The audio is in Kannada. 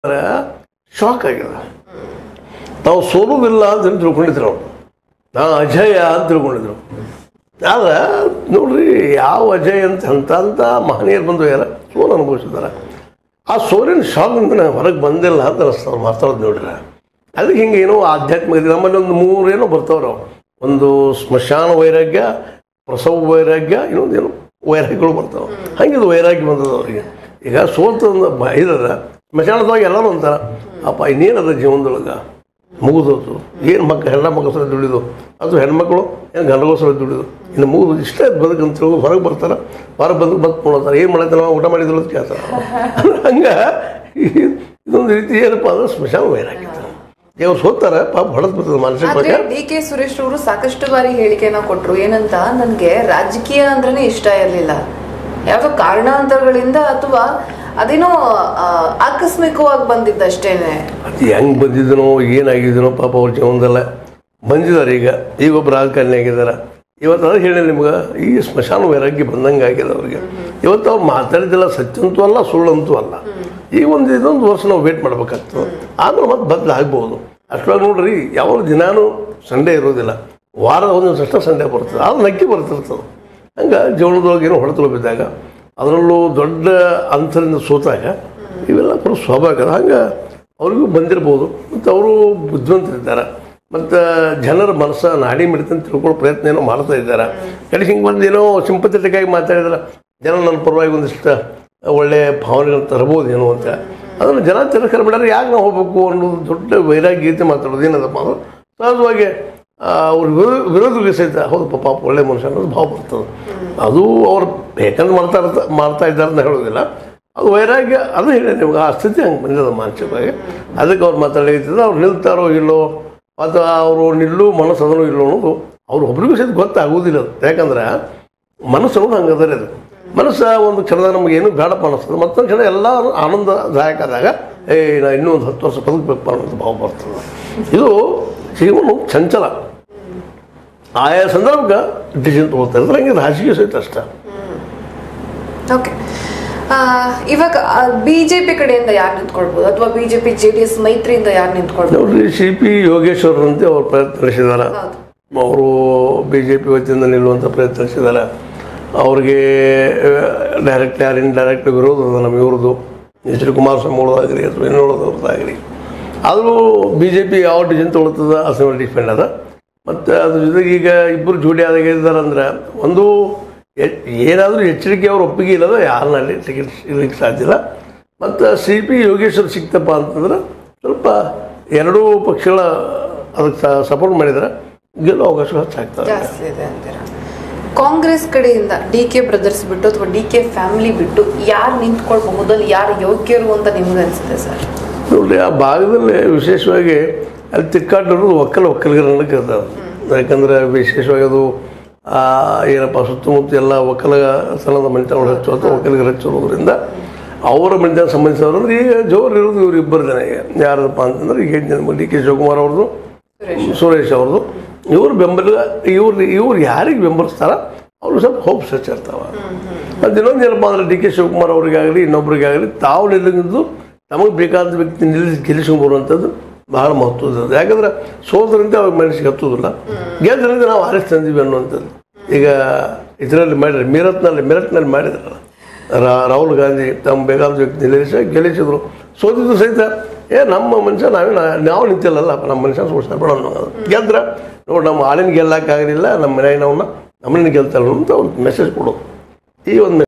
ಶಾಕ್ ಆಗ್ಯದ ತಾವು ಸೋಲುವುದಿಲ್ಲ ಅಂತ ಹೇಳಿ ತಿಳ್ಕೊಂಡಿದ್ರು ಅವ್ರು ನಾ ಅಜಯ ಅಂತ ತಿಳ್ಕೊಂಡಿದ್ರು ಆದ್ರೆ ನೋಡ್ರಿ ಯಾವ ಅಜಯ್ ಅಂತ ಅಂತ ಅಂತ ಮಹನೀಯರು ಬಂದು ಯಾರ ಸೋಲು ಅನುಭವಿಸಿದಾರೆ ಆ ಸೋಲಿನ ಶಾಕ್ನಿಂದ ಹೊರಗೆ ಬಂದಿಲ್ಲ ಅಂತ ಅನಿಸ್ತವ್ರು ಮಾತಾಡೋದು ನೋಡ್ರಿ ಅದಕ್ಕೆ ಹಿಂಗೆ ಏನೋ ಆಧ್ಯಾತ್ಮಿಕ ನಮ್ಮಲ್ಲಿ ಒಂದು ಮೂರೇನೋ ಬರ್ತಾವ್ರು ಅವು. ಒಂದು ಸ್ಮಶಾನ ವೈರಾಗ್ಯ ಪ್ರಸವ ವೈರಾಗ್ಯ ಇನ್ನೊಂದು ಏನೋ ವೈರಾಗ್ಯಗಳು ಬರ್ತಾವೆ ಹಂಗೆ ಇದು ವೈರಾಗ್ಯ ಬಂದದ ಅವ್ರಿಗೆ ಈಗ ಸೋತ ಇರದ ಸ್ಮಶಾನದೊಳಗೆ ಎಲ್ಲರೂ ಅಂತಾರ ಅಪ್ಪ ಇನ್ನೇನದ ಜೀವನದೊಳಗೆ ಮುಗಿದೋತು ಏನು ಮಕ್ಕಳು ಹೆಣ್ಣ ಮಕ್ಕಳ ಸಲ ದುಡಿದು ಅದು ಹೆಣ್ಮಕ್ಳು ಏನು ಗಂಡಗಳ ಸಲ ದುಡಿದು ಇನ್ನು ಮುಗಿದು ಇಷ್ಟೇ ಬದುಕು ಅಂತ ಹೇಳಿ ಹೊರಗೆ ಬರ್ತಾರೆ ಹೊರಗೆ ಬಂದು ಬದುಕು ನೋಡ್ತಾರೆ ಏನು ಮಾಡತ್ತೆ ನಾವು ಊಟ ಮಾಡಿದ್ರು ಅಂತ ಕೇಳ್ತಾರೆ ಹಂಗೆ ಇದೊಂದು ರೀತಿ ಏನಪ್ಪ ಅಂದ್ರೆ ಸ್ಮಶಾನ ವೈರಾಗಿತ್ತು ಇವ್ರು ಸೋತಾರೆ ಪಾಪ ಹೊಡೆದು ಬರ್ತದೆ ಮಾನಸಿಕ ಆದ್ರೆ ಬಗ್ಗೆ ಡಿ ಕೆ ಸುರೇಶ್ ಅವರು ಸಾಕಷ್ಟು ಬಾರಿ ಹೇಳಿಕೆನ ಕೊಟ್ರು ಏನಂತ ನನ್ಗೆ ರಾಜಕೀಯ ಅಂದ್ರೇನೆ ಇಷ್ಟ ಇರ್ಲಿಲ್ಲ ಯಾವ್ದೋ ಕಾರಣಾಂತರಗಳಿಂದ ಅಥವಾ ಅದೇನೋ ಆ, ಆಕಸ್ಮಿಕವಾಗಿ ಬಂದಿದ್ದಷ್ಟೇನೆ ಅದು ಹೆಂಗೆ ಬಂದಿದ್ದನೋ ಏನಾಗಿದ್ದೀನೋ ಪಾಪ ಅವ್ರ ಜೀವನದಲ್ಲ ಬಂದಿದ್ದಾರೆ ಈಗ ಈಗ ಒಬ್ಬ ರಾಜಕಾರಣಿ ಆಗಿದ್ದಾರೆ ಇವತ್ತು ಅದು ಹೇಳಿ ನಿಮ್ಗೆ ಈ ಸ್ಮಶಾನ ವೈರಾಗ್ಯ ಬಂದಂಗೆ ಆಗಿದೆ ಅವ್ರಿಗೆ ಇವತ್ತು ಅವ್ರು ಮಾತಾಡಿದಿಲ್ಲ ಸತ್ಯಂತೂ ಅಲ್ಲ ಸುಳ್ಳಂತೂ ಅಲ್ಲ ಈಗ ಒಂದು ಇದೊಂದು ವರ್ಷ ನಾವು ವೇಟ್ ಮಾಡ್ಬೇಕಾಗ್ತದೆ ಆಮೇಲೆ ಮತ್ತೆ ಬದಲು ಆಗ್ಬೋದು ಅಷ್ಟೊಳಗೆ ನೋಡ್ರಿ ಯಾವ ದಿನಾನು ಸಂಡೇ ಇರೋದಿಲ್ಲ ವಾರದ ಒಂದು ಅಷ್ಟೇ ಸಂಡೇ ಬರ್ತದೆ ಅದು ನಕ್ಕಿ ಬರ್ತಿರ್ತದೆ ಹಂಗೆ ಜೀವನದೊಳಗೆ ಏನೋ ಹೊಡೆತಲು ಬಿದ್ದಾಗ ಅದರಲ್ಲೂ ದೊಡ್ಡ ಅಂತರಿಂದ ಸೋತಾಗ ಇವೆಲ್ಲ ಬರೋ ಸ್ವಾಭಾವಿಕ ಹಂಗೆ ಅವ್ರಿಗೂ ಬಂದಿರ್ಬೋದು ಮತ್ತು ಅವರು ಬುದ್ಧಿವಂತರಿದ್ದಾರೆ ಮತ್ತು ಜನರ ಮನಸ್ಸ ನಾಡಿ ಮಿಡಿತ ಅಂತ ತಿಳ್ಕೊಳ್ಳೋ ಪ್ರಯತ್ನ ಏನೋ ಮಾಡ್ತಾ ಇದ್ದಾರೆ ಕಡೆ ಹಿಂಗೆ ಬಂದು ಏನೋ ಸಿಂಪಥೆಟಿಕ್ ಆಗಿ ಮಾತಾಡಿದ್ರೆ ಜನ ನನ್ನ ಪರವಾಗಿ ಒಂದಿಷ್ಟು ಒಳ್ಳೆ ಭಾವನೆಗಳು ತರಬಹುದು ಏನೋ ಅಂತ ಅದನ್ನು ಜನ ತಿರಸ್ಕಾರ ಬಿಡಾರೆ ಯಾಕೆ ನಾವು ಹೋಗ್ಬೇಕು ಅನ್ನೋದು ದೊಡ್ಡ ವೈರಾಗ್ಯತೆ ಮಾತಾಡೋದು ಏನದಪ್ಪ ಅಂದ್ರೆ ಸಹಜವಾಗಿ ಆ, ಅವ್ರ ವಿರೋಧ ವಿರೋಧಿಗೆ ಸಹಿತ ಹೌದು ಪಾಪ ಒಳ್ಳೆ ಮನುಷ್ಯ ಅನ್ನೋದು ಭಾವ ಬರ್ತದೆ ಅದು ಅವ್ರು ಬೇಕಂದ್ರೆ ಮಾಡ್ತಾ ಇರ್ತ ಮಾಡ್ತಾ ಇದ್ದಾರೆ ಅಂತ ಹೇಳೋದಿಲ್ಲ ಅದು ವೈರಾಗ್ಯ ಅದು ಹೇಳಿ ನಿಮ್ಗೆ ಆ ಸ್ಥಿತಿ ಹಂಗೆ ಬಂದಿದೆ ಮಾನಸಿಕವಾಗಿ ಅದಕ್ಕೆ ಅವ್ರು ಮಾತಾಡಿದ್ರೆ ಅವ್ರು ನಿಲ್ತಾರೋ ಇಲ್ಲೋ ಅಥವಾ ಅವರು ನಿಲ್ಲು ಮನಸ್ಸು ಅದನೋ ಇಲ್ಲೋ ಅನ್ನೋದು ಅವ್ರು ಒಬ್ರಿಗೂ ಸಹಿತ ಗೊತ್ತಾಗೋದಿಲ್ಲ ಅದು ಯಾಕಂದ್ರೆ ಮನಸ್ಸು ಅನ್ನೋದು ಹಂಗೆ ಅದರ ಅದು ಮನಸ್ಸು ಒಂದು ಕ್ಷಣದಾಗ ನಮಗೆ ಏನು ಬೇಡಪ್ಪ ಅನಿಸ್ತದೆ ಮತ್ತೊಂದು ಕ್ಷಣ ಎಲ್ಲ ಆನಂದದಾಯಕ ಆದಾಗ ಏ ನಾ ಇನ್ನೂ ಒಂದು ಹತ್ತು ವರ್ಷ ಬದುಕಬೇಕು ಅನ್ನೋದು ಭಾವ ಬರ್ತದೆ ಇದು ಜೀವನ ಚಂಚಲ ಆಯಾ ಸಂದರ್ಭಕ್ಕೆ ಡಿಸಿಷನ್ ತೊಗೊಳ್ತಾರೆ ಅಂದ್ರೆ ಹಂಗೆ ರಾಜಕೀಯ ಸಹಿತ ಅಷ್ಟೇ ಓಕೆ ಇವಾಗ ಬಿಜೆಪಿ ಕಡೆಯಿಂದ ಯಾರು ನಿಂತ್ಕೊಳ್ಬಹುದು ಅಥವಾ ಬಿಜೆಪಿ ಜೆ ಡಿ ಎಸ್ ಮೈತ್ರಿಯಿಂದ ಯಾರು ನಿಂತ್ಕೊಳ್ಬಹುದು ನೋಡ್ರಿ ಸಿ ಪಿ ಯೋಗೇಶ್ವರರಂತೆ ಅವ್ರು ಪ್ರಯತ್ನ ನಡೆಸಿದ್ದಾರೆ ಹೌದು ಅವರು ಬಿ ಜೆ ಪಿ ವತಿಯಿಂದ ನಿಲ್ಲುವಂಥ ಪ್ರಯತ್ನ ನಡೆಸಿದ್ದಾರೆ ಅವ್ರಿಗೆ ಡೈರೆಕ್ಟ್ ಯಾರು ಇಂಡೈರೆಕ್ಟ್ ವಿರೋಧ ಅದ ನಮ್ಮ ಇವ್ರದ್ದು ಎಚ್ ಡಿ ಕುಮಾರಸ್ವಾಮಿ ಅವ್ರದ್ದಾಗಲಿ ಅಥವಾ ಇನ್ನೊಳದವ್ರದ್ದಾಗಲಿ ಆದರೂ ಬಿ ಜೆ ಪಿ ಯಾವ ಡಿಸಿಷನ್ ತೊಗೊಳ್ತದ ಅಸೆಂಬ್ಲಿ ಡಿಪೆಂಡ್ ಅದ ಮತ್ತು ಅದ್ರ ಜೊತೆಗೆ ಈಗ ಇಬ್ಬರು ಜೋಡಿ ಆದಾಗ ಇದ್ದಾರೆ ಅಂದ್ರೆ ಒಂದು ಎ- ಏನಾದರೂ ಎಚ್ಚರಿಕೆ ಅವ್ರ ಒಪ್ಪಿಗೆ ಇಲ್ಲದ ಯಾರನ್ನ ಅಲ್ಲಿ ಟಿಕೆಟ್ ಇರಲಿಕ್ಕೆ ಸಾಧ್ಯ ಇಲ್ಲ ಮತ್ತು ಸಿ ಪಿ ಯೋಗೇಶ್ವರ್ ಸಿಕ್ತಪ್ಪ ಅಂತಂದ್ರೆ ಸ್ವಲ್ಪ ಎರಡೂ ಪಕ್ಷಗಳ ಅದಕ್ಕೆ ಸಪೋರ್ಟ್ ಮಾಡಿದ್ರೆ ಗೆಲ್ಲೋ ಅವಕಾಶ ಹೆಚ್ಚಾಗ್ತದೆ ಜಾಸ್ತಿ ಇದೆ ಅಂತೀರಾ ಕಾಂಗ್ರೆಸ್ ಕಡೆಯಿಂದ ಡಿ ಕೆ ಬ್ರದರ್ಸ್ ಬಿಟ್ಟು ಅಥವಾ ಡಿ ಕೆ ಫ್ಯಾಮಿಲಿ ಬಿಟ್ಟು ಯಾರು ನಿಂತ್ಕೊಳ್ಬಹುದು ಅಲ್ಲಿ ಯಾರು ಯೋಗ್ಯರು ಅಂತ ನಿಮ್ಗೆ ಅನ್ಸುತ್ತೆ ಸರ್ ನೋಡ್ರಿ ಆ ಭಾಗದಲ್ಲಿ ವಿಶೇಷವಾಗಿ ಅಲ್ಲಿ ತಿಕ್ಕಾಟರು ಒಕ್ಕಲ ಒಕ್ಕಲಿಗರನ್ನ ಕರೀತಾರೆ ಯಾಕಂದ್ರೆ ವಿಶೇಷವಾಗಿ ಅದು ಆ, ಏನಪ್ಪ ಸುತ್ತಮುತ್ತ ಎಲ್ಲ ಒಕ್ಕಲ ಸಲದ ಮನೆತನಗಳು ಹೆಚ್ಚು ಅಥವಾ ಒಕ್ಕಲಿಗರು ಹೆಚ್ಚಿರೋದ್ರಿಂದ ಅವರ ಮನೆತನ ಸಂಬಂಧಿಸಿದವರು ಅಂದ್ರೆ ಈಗ ಜೋರು ಇರೋದು ಇವ್ರು ಇಬ್ಬರು ಜನ ಈಗ ಯಾರಪ್ಪ ಅಂತಂದ್ರೆ ಈಗ ಹೇಳಿದ್ದೆ ಡಿ ಕೆ ಶಿವಕುಮಾರ್ ಅವ್ರದ್ದು ಸುರೇಶ್ ಅವ್ರದ್ದು ಇವ್ರು ಬೆಂಬಲ ಇವ್ರು ಇವ್ರು ಯಾರಿಗೆ ಬೆಂಬಲಿಸ್ತಾರ ಅವ್ರು ಸ್ವಲ್ಪ ಹೋಪ್ಸ್ ಹೆಚ್ಚಿರ್ತಾವ ಮತ್ತು ಇನ್ನೊಂದು ಏನಪ್ಪ ಅಂದ್ರೆ ಡಿ ಕೆ ಶಿವಕುಮಾರ್ ಅವರಿಗಾಗಲಿ ಇನ್ನೊಬ್ರಿಗಾಗಲಿ ತಾವು ನಿಲ್ಲಿದ್ದು ತಮಗೆ ಬೇಕಾದ ವ್ಯಕ್ತಿ ನಿಲ್ಲಿಸಿ ಗೆಲ್ಲಿಸ್ಕೊಂಡು ಬರುವಂಥದ್ದು ಬಹಳ ಮಹತ್ವದ ಯಾಕಂದ್ರೆ ಸೋದರಿಂದ ಅವ್ರ ಮನಸ್ಸಿಗೆ ಹತ್ತುದಿಲ್ಲ ಗೆದ್ರಿಂದ ನಾವು ಆರಿಸಿ ತಂದೀವಿ ಅನ್ನುವಂಥದ್ದು ಈಗ ಇದರಲ್ಲಿ ಮಾಡಿದ್ರೆ ಮೀರತ್ನಲ್ಲಿ ಮಿರಟ್ನಲ್ಲಿ ಮಾಡಿದ್ರಲ್ಲ ರಾ- ರಾಹುಲ್ ಗಾಂಧಿ ತಮ್ಮ ಬೇಕಾದ ವ್ಯಕ್ತಿ ನಿಲ್ಲಿಸಿ ಗೆಲ್ಲಿಸಿದ್ರು ಸೋತಿದ್ರು ಸಹಿತ ಏ ನಮ್ಮ ಮನುಷ್ಯ ನಾವೇ ನಾವು ನಿಂತಿಲ್ಲಲ್ಲ ನಮ್ಮ ಮನುಷ್ಯ ಸೋಡ್ಸ್ತಾರೆ ಬೇಡ ಅನ್ನೋದು ಗೆದ್ರೆ ನೋಡಿ ನಮ್ಮ ಆಳಿನ ಗೆಲ್ಲಕ್ಕಾಗಲಿಲ್ಲ ನಮ್ಮ ಮನೆಯಾಗ ನಾವು ನಮ್ಮನ್ನ ಗೆಲ್ತಾರ ಅಂತ ಅವ್ರಿಗೆ ಮೆಸೇಜ್ ಕೊಡೋದು ಈ ಒಂದು